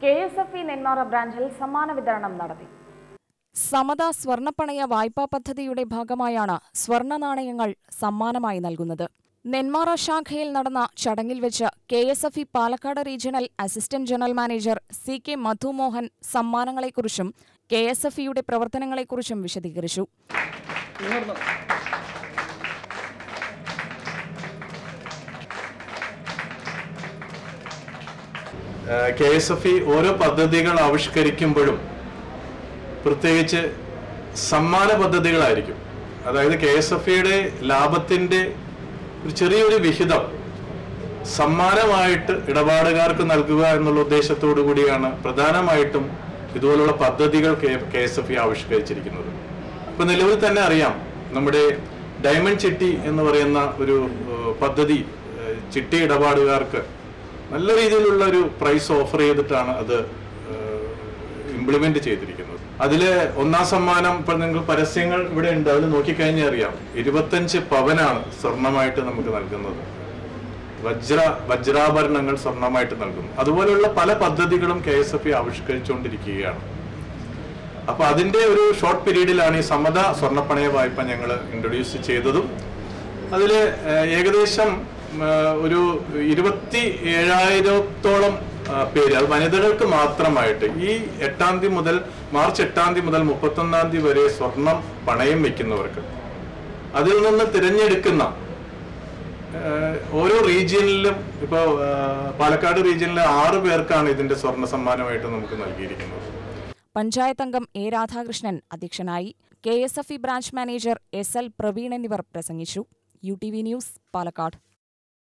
K S F E Nenmara ബ്രാഞ്ചിൽ സമ്മാന വിതരണം നടത്തി സമത സ്വർണ്ണപ്പണയ വായ്പാ പദ്ധതിയുടെ ഭാഗമായാണ് സ്വർണ്ണ നാണയങ്ങൾ സമ്മാനമായി നൽകുന്നത് നെന്മാറ ശാഖയിൽ നടന്ന ചടങ്ങിൽ വെച്ച് K S F E Palakkad regional assistant general manager C K Madhumohan സമ്മാനങ്ങളെക്കുറിച്ചും കെ എസ് എഫ് ഇയുടെ പ്രവർത്തനങ്ങളെക്കുറിച്ചും വിശദീകരിച്ചു കെ എസ് എഫ് ഇ ഓരോ പദ്ധതികൾ ആവിഷ്കരിക്കുമ്പോഴും പ്രത്യേകിച്ച് സമ്മാന പദ്ധതികളായിരിക്കും അതായത് കെ എസ് എഫ് ഇയുടെ ലാഭത്തിന്റെ ഒരു ചെറിയൊരു വിഹിതം സമ്മാനമായിട്ട് ഇടപാടുകാർക്ക് നൽകുക എന്നുള്ള ഉദ്ദേശത്തോടു കൂടിയാണ് പ്രധാനമായിട്ടും ഇതുപോലുള്ള പദ്ധതികൾ കെ എസ് എഫ് ഇ ആവിഷ്കരിച്ചിരിക്കുന്നത് ഇപ്പൊ നിലവിൽ തന്നെ അറിയാം നമ്മുടെ ഡയമണ്ട് ചിട്ടി എന്ന് പറയുന്ന ഒരു ഏഹ്, പദ്ധതി ഏഹ്, ചിട്ടി ഇടപാടുകാർക്ക് നല്ല രീതിയിലുള്ള ഒരു പ്രൈസ് ഓഫർ ചെയ്തിട്ടാണ് അത് ഇംപ്ലിമെന്റ് ചെയ്തിരിക്കുന്നത് അതില് ഒന്നാം സമ്മാനം ഇപ്പൊ നിങ്ങൾ പരസ്യങ്ങൾ ഇവിടെ ഉണ്ട് അതിൽ നോക്കിക്കഴിഞ്ഞാൽ അറിയാം ഇരുപത്തഞ്ച് പവനാണ് സ്വർണമായിട്ട് നമുക്ക് നൽകുന്നത് വജ്ര വജ്രാഭരണങ്ങൾ സ്വർണമായിട്ട് നൽകുന്നു അതുപോലെയുള്ള പല പദ്ധതികളും കെ എസ് എഫ് ആവിഷ്കരിച്ചുകൊണ്ടിരിക്കുകയാണ് അപ്പൊ അതിന്റെ ഒരു ഷോർട്ട് പീരീഡിലാണ് ഈ സമത സ്വർണ്ണപ്പണയ വായ്പ ഞങ്ങൾ ഇൻട്രൊഡ്യൂസ് ചെയ്തതും അതിൽ ഏകദേശം ആ, ഒരു ഇരുപത്തി ഏഴായിരത്തോളം ആ, പേര് അത് വനിതകൾക്ക് മാത്രമായിട്ട് ഈ എട്ടാം തീയതി മുതൽ മാർച്ച് എട്ടാം തീയതി മുതൽ മുപ്പത്തൊന്നാം തീയതി വരെ സ്വർണം പണയം വെക്കുന്നവർക്ക് അതിൽ നിന്ന് തിരഞ്ഞെടുക്കുന്ന ഏഹ് ഓരോ റീജിയനിലും ഇപ്പോൾ പാലക്കാട് റീജിയനിലെ ആറ് പേർക്കാണ് ഇതിന്റെ സ്വർണ്ണ സമ്മാനമായിട്ട് നമുക്ക് നൽകിയിരിക്കുന്നത് പഞ്ചായത്ത് അംഗം എ രാധാകൃഷ്ണൻ അധ്യക്ഷനായി K S F E branch manager S L Praveen എന്നിവർ പ്രസംഗിച്ചു U T V news Palakkad